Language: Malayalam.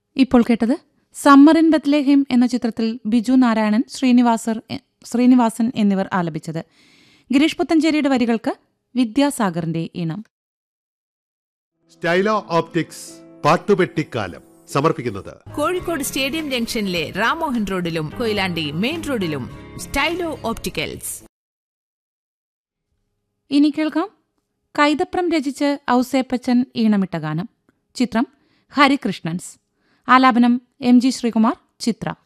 ഇപ്പോൾ കേട്ടത് സമ്മർ ഇൻ ബത്ലേഹിം എന്ന ചിത്രത്തിൽ ബിജു നാരായണൻ ശ്രീനിവാസർ ശ്രീനിവാസൻ എന്നിവർ ആലപിച്ചത് ഗിരീഷ് പുത്തഞ്ചേരിയുടെ വരികൾക്ക് വിദ്യാസാഗറിന്റെ ഈണം സ്റ്റൈലോ ഓപ്റ്റിക്സ് പാട്ടുപെട്ടിക്കാലം സമർപ്പിക്കുന്നത് കോഴിക്കോട് സ്റ്റേഡിയം ജംഗ്ഷനിലെ റാമോഹൻ റോഡിലും കൊയിലാണ്ടി മെയിൻ റോഡിലും സ്റ്റൈലോ ഓപ്റ്റിക്കൽസ് ഇനി കേൾക്കാം കൈതപ്രം രചിച്ച് ഔസേപ്പച്ചൻ ഈണമിട്ട ഗാനം ചിത്രം ഹരികൃഷ്ണൻസ് ആലാപനം എം ജി ശ്രീകുമാർ ചിത്ര